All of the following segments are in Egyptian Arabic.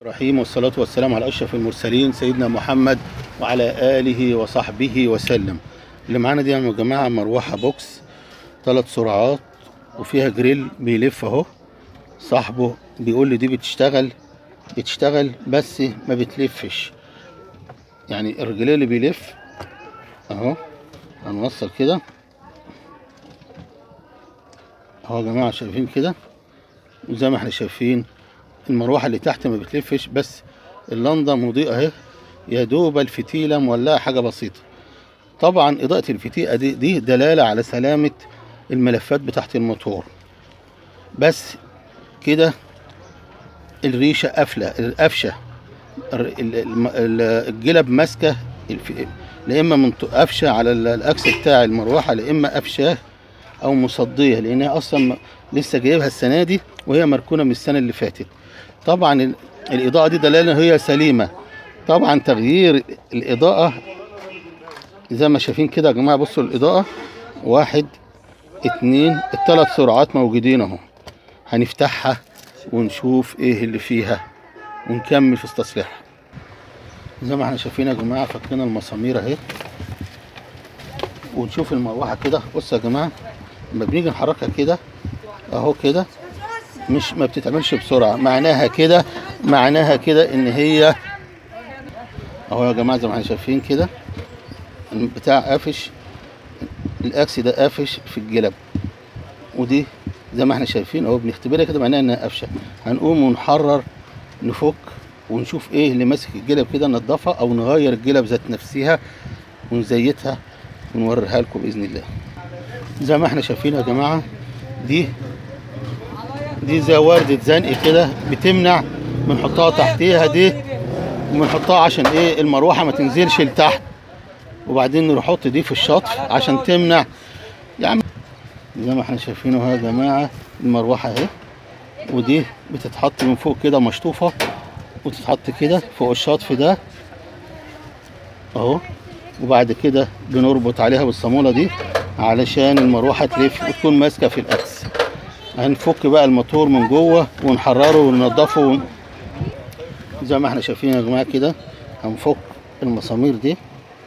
الرحيم والصلاة والسلام على أشرف المرسلين سيدنا محمد وعلى آله وصحبه وسلم اللي معانا دي يا جماعة مروحة بوكس ثلاث سرعات وفيها جريل بيلف اهو صاحبه بيقول لي دي بتشتغل بتشتغل بس ما بتلفش يعني الرجليه اللي بيلف اهو هنوصل كده اهو يا جماعة شايفين كده وزي ما احنا شايفين المروحة اللي تحت ما بتلفش بس اللنضة مضيئة اهي يا دوب الفتيلة مولعة حاجة بسيطة طبعا إضاءة الفتيلة دي, دي دلالة على سلامة الملفات بتاعت الموتور بس كده الريشة قافلة القفشة الر- ال- الم- ال- الجلب ماسكة الف- لا إما من ط- قفشة على ال- الأكس بتاع المروحة لا إما قفشاه أو مصدية لأنها أصلا م- لسه جايبها السنة دي وهي مركونة من السنة اللي فاتت طبعا ال- الإضاءة دي دلالة هي سليمة طبعا تغيير الإضاءة زي ما شايفين كده يا جماعة بصوا الإضاءة واحد اتنين التلات سرعات موجودين اهو هنفتحها ونشوف ايه اللي فيها ونكمل في استصلاحها زي ما احنا شايفين يا جماعة فكينا المسامير اهي ونشوف المروحة كده بصوا يا جماعة لما بنيجي نحركها كده اهو كده مش ما بتتعملش بسرعة معناها كده معناها كده ان هي اهو يا جماعة زي ما احنا شايفين كده بتاع قافش الاكس ده قافش في الجلب ودي زي ما احنا شايفين اهو بنختبرها كده معناها انها قافشه هنقوم ونحرر نفك ونشوف ايه اللي ماسك الجلب كده ننضفها او نغير الجلب ذات نفسها ونزيتها ونوريها لكم باذن الله زي ما احنا شايفين يا جماعه دي دي زي وردة زنق كده بتمنع بنحطها تحتيها دي وبنحطها عشان ايه المروحه ما تنزلش لتحت وبعدين نروح نحط دي في الشطف عشان تمنع يا عم زي ما احنا شايفين اهو يا جماعه المروحه اهي ودي بتتحط من فوق كده مشطوفه وتتحط كده فوق الشطف ده اهو وبعد كده بنربط عليها بالصاموله دي علشان المروحه تلف وتكون ماسكه في الاكس هنفك بقى الموتور من جوه ونحرره وننضفه ون... زي ما احنا شايفين يا جماعه كده هنفك المسامير دي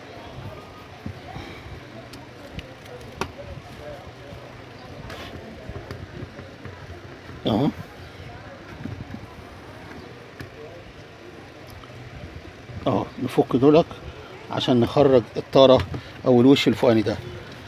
اهو اهو نفك دولك عشان نخرج الطاره او الوش الفوقاني ده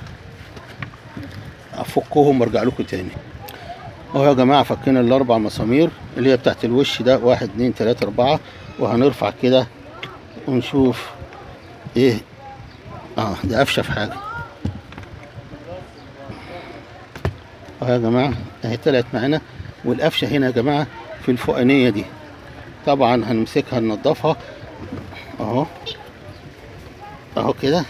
افكهم وارجع لكم تاني اهو يا جماعه فكينا الاربع مسامير اللي هي بتاعت الوش ده واحد اتنين تلاته اربعه وهنرفع كده ونشوف ايه اه ده افشف حاجه اهو يا جماعه اهي طلعت معانا والقفشه هنا يا جماعه في الفوقانيه دي طبعا هنمسكها ننضفها اهو اهو كده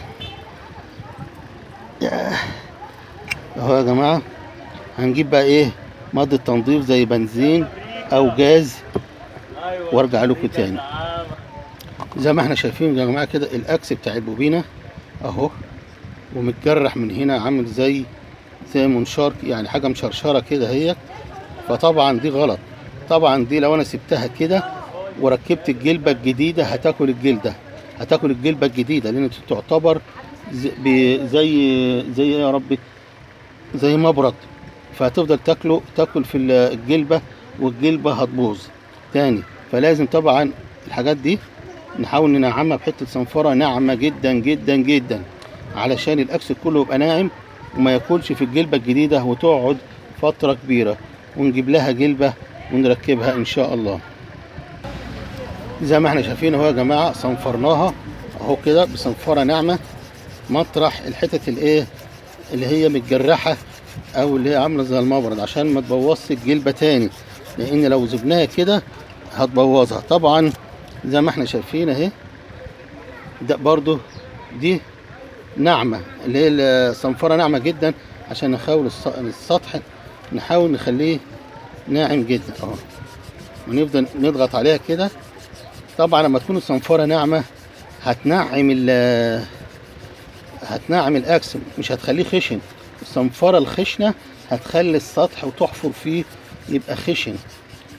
ياه. اهو يا جماعه هنجيب بقى ايه مادة تنظيف زي بنزين او جاز وارجع لكم تاني زي ما احنا شايفين يا جماعه كده الاكس بتاع البوبينه اهو ومتجرح من هنا عامل زي زي منشار يعني حاجه مشرشره كده هي فطبعا دي غلط طبعا دي لو انا سبتها كده وركبت الجلبه الجديده هتاكل الجلده هتاكل الجلبه الجديده لان تعتبر زي ب- زي زي إيه يا ربي زي مبرد فهتفضل تاكله تاكل في الجلبه والجلبه هتبوظ تاني فلازم طبعا الحاجات دي نحاول ننعمها بحته صنفره ناعمه جدا جدا جدا علشان الاكس كله يبقى ناعم وما ياكلش في الجلبه الجديده وتقعد فتره كبيره ونجيب لها جلبه ونركبها ان شاء الله زي ما احنا شايفين اهو يا جماعه صنفرناها اهو كده بصنفره ناعمه مطرح الحتت الايه اللي هي متجرحه او اللي هي عامله زي المبرد عشان ما تبوظش الجلبه تاني لان لو سبناها كده هتبوظها طبعا زي ما احنا شايفين اهي ده برضو دي ناعمه اللي هي الصنفره ناعمه جدا عشان نحاول الس- السطح نحاول نخليه ناعم جدا اهو ونفضل نضغط عليها كده طبعا لما تكون الصنفره ناعمه هتنعم ال هتنعم الاكس مش هتخليه خشن الصنفره الخشنه هتخلي السطح وتحفر فيه يبقى خشن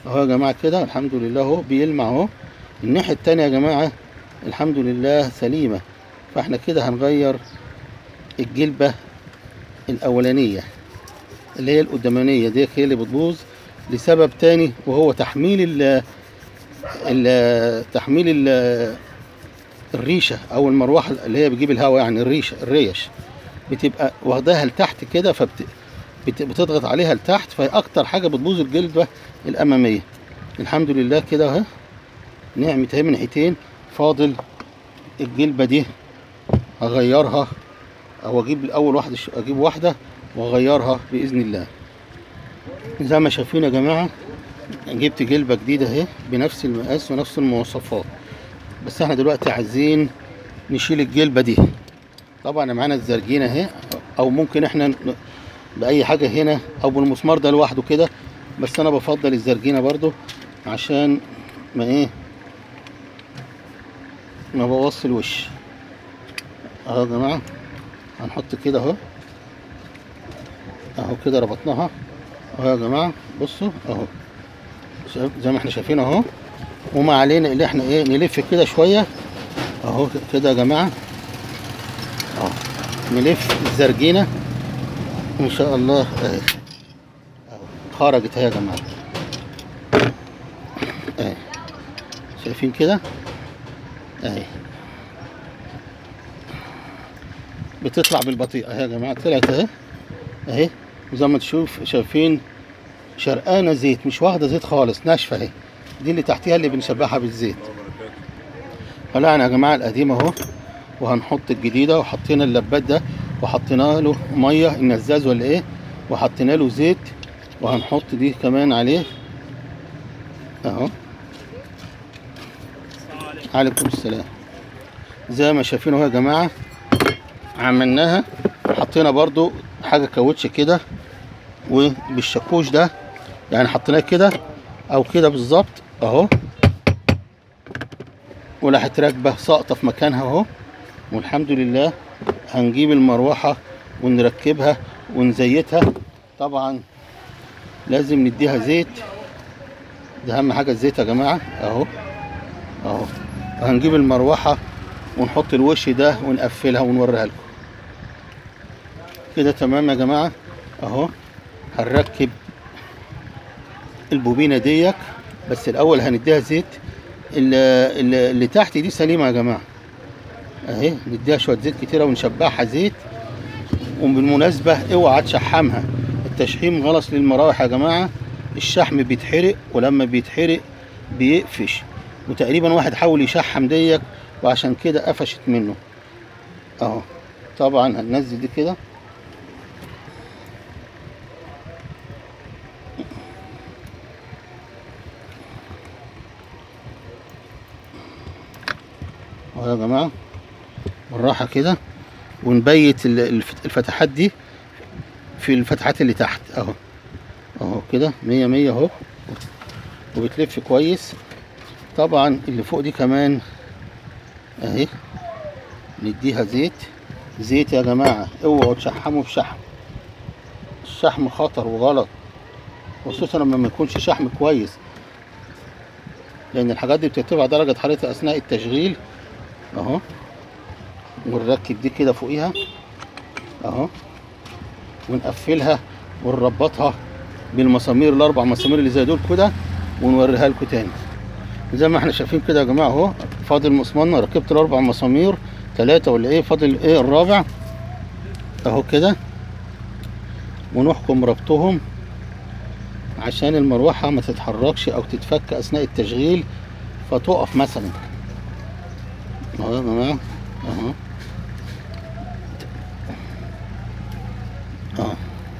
اهو يا جماعه كده الحمد لله اهو بيلمع اهو الناحيه التانية يا جماعه الحمد لله سليمه فاحنا كده هنغير الجلبه الاولانيه اللي هي القدامانيه دي هي اللي بتبوظ لسبب تاني وهو تحميل ال ال تحميل ال الريشه او المروحه اللي هي بتجيب الهواء يعني الريشه الريش بتبقى واخداها لتحت كده فبت بت- بتضغط عليها لتحت فهي اكتر حاجه بتبوظ الجلبه الاماميه الحمد لله كده اهي نعمة اهي من ناحيتين فاضل الجلبه دي هغيرها او اجيب الاول واحده ش- اجيب واحده واغيرها باذن الله زي ما شايفين يا جماعه جبت جلبه جديده اهي بنفس المقاس ونفس المواصفات بس احنا دلوقتي عايزين نشيل الجلبه دي طبعا معانا الزرجينه اهي او ممكن احنا ن- باي حاجه هنا او بالمسمار ده لوحده كده بس انا بفضل الزرجينه برضو عشان ما ايه ما بوظش الوش اهو يا جماعه هنحط كده اهو اهو كده ربطناها اهو يا جماعه بصوا اهو شايف- زي ما احنا شايفين اهو وما علينا اللي احنا ايه نلف كده شويه اهو كده يا جماعه اهو نلف الزرجينه ان شاء الله اهي اهو خرجت اهي يا جماعه اهي شايفين كده اهي بتطلع بالبطيء اهي يا جماعه طلعت اهي اهي وزي ما تشوف شايفين شرقانه زيت مش واخده زيت خالص ناشفه اهي دي اللي تحتيها اللي بنشبعها بالزيت طلعنا يا جماعه القديمه اهو وهنحط الجديده وحطينا اللبات ده وحطينا له ميه النزاز ولا ايه وحطينا له زيت وهنحط دي كمان عليه اهو عليكم السلام زي ما شايفين اهو يا جماعه عملناها حطينا برضو حاجه كاوتش كده وبالشاكوش ده يعني حطيناه كده او كده بالظبط اهو وراحت راكبه ساقطه في مكانها اهو والحمد لله هنجيب المروحه ونركبها ونزيتها طبعا لازم نديها زيت ده اهم حاجه الزيت يا جماعه اهو اهو وهنجيب المروحه ونحط الوش ده ونقفلها ونوريها لكم كده تمام يا جماعه اهو هنركب البوبينه ديك بس الاول هنديها زيت اللي, اللي اللي تحت دي سليمه يا جماعه اهي نديها شويه زيت كتيره ونشبعها زيت وبالمناسبه اوعى تشحمها التشحيم غلط للمراوح يا جماعه الشحم بيتحرق ولما بيتحرق بيقفش وتقريبا واحد حاول يشحم ديك وعشان كده قفشت منه اهو طبعا هننزل دي كده اهو يا جماعه بالراحه كده ونبيت ال- الف- الفتحات دي في الفتحات اللي تحت اهو اهو كده مية مية اهو وبتلف كويس طبعا اللي فوق دي كمان اهي نديها زيت زيت يا جماعة اوعوا تشحموا بشحم الشحم خطر وغلط خصوصا لما ما يكونش شحم كويس لان الحاجات دي بترتفع درجة حرارتها اثناء التشغيل اهو ونركب دي كده فوقيها اهو ونقفلها ونربطها بالمسامير الاربع مسامير اللي زي دول كده ونوريها لكم تاني زي ما احنا شايفين كده يا جماعه اهو فاضل مسمارنا ركبت الاربع مسامير ثلاثة ولا ايه فاضل ايه الرابع اهو كده ونحكم ربطهم عشان المروحة ما تتحركش او تتفك اثناء التشغيل فتقف مثلا اهو يا جماعة اهو اه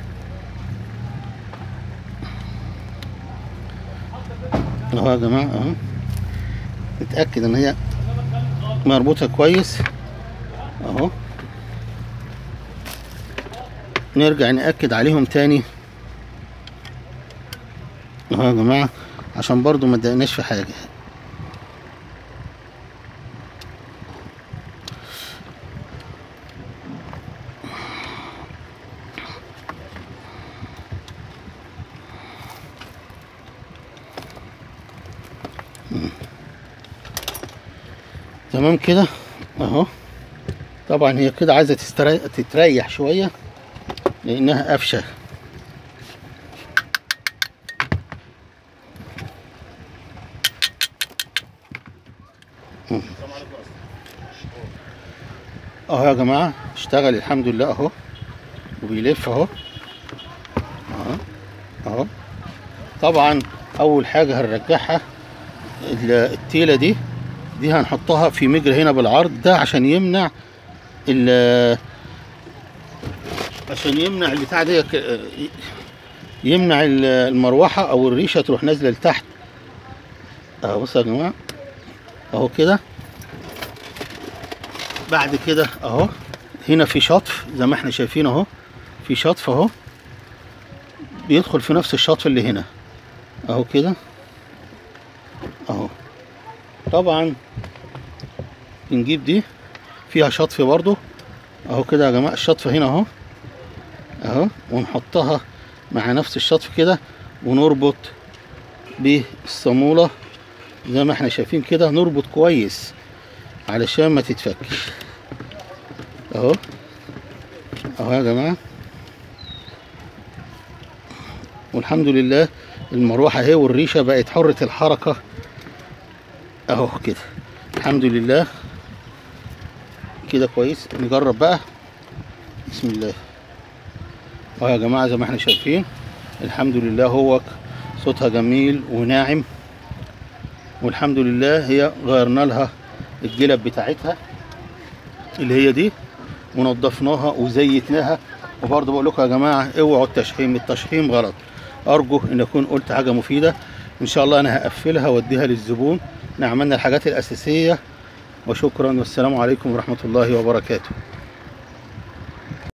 اهو يا جماعة اهو اتأكد ان هي مربوطة كويس اهو نرجع نأكد عليهم تاني اهو يا جماعة عشان برضو ما تضايقناش في حاجة تمام كده اهو طبعا هي كده عايزه تستريح تتريح شويه لانها قفشه اهو يا جماعه اشتغل الحمد لله اهو وبيلف اهو اهو اهو طبعا اول حاجه هنرجعها ال- التيله دي دي هنحطها في مجرى هنا بالعرض ده عشان يمنع ال عشان يمنع البتاع دي ك- يمنع ال- المروحه او الريشه تروح نازله لتحت اهو بصوا يا جماعه اهو كده بعد كده اهو هنا في شطف زي ما احنا شايفين اهو في شطف اهو بيدخل في نفس الشطف اللي هنا اهو كده اهو طبعا بنجيب دي فيها شطف برضو اهو كده يا جماعه الشطف هنا اهو اهو ونحطها مع نفس الشطف كده ونربط بالصامولة زي ما احنا شايفين كده نربط كويس علشان ما تتفكش اهو اهو يا جماعه والحمد لله المروحه اهي والريشه بقت حره الحركه اهو كده الحمد لله كده كويس نجرب بقى بسم الله اهو يا جماعه زي ما احنا شايفين الحمد لله هو صوتها جميل وناعم والحمد لله هي غيرنا لها الجلب بتاعتها اللي هي دي ونضفناها وزيتناها وبرضه بقول لكم يا جماعه اوعوا التشحيم التشحيم غلط ارجو ان اكون قلت حاجه مفيده ان شاء الله انا هقفلها واديها للزبون احنا عملنا الحاجات الاساسيه وشكرا والسلام عليكم ورحمه الله وبركاته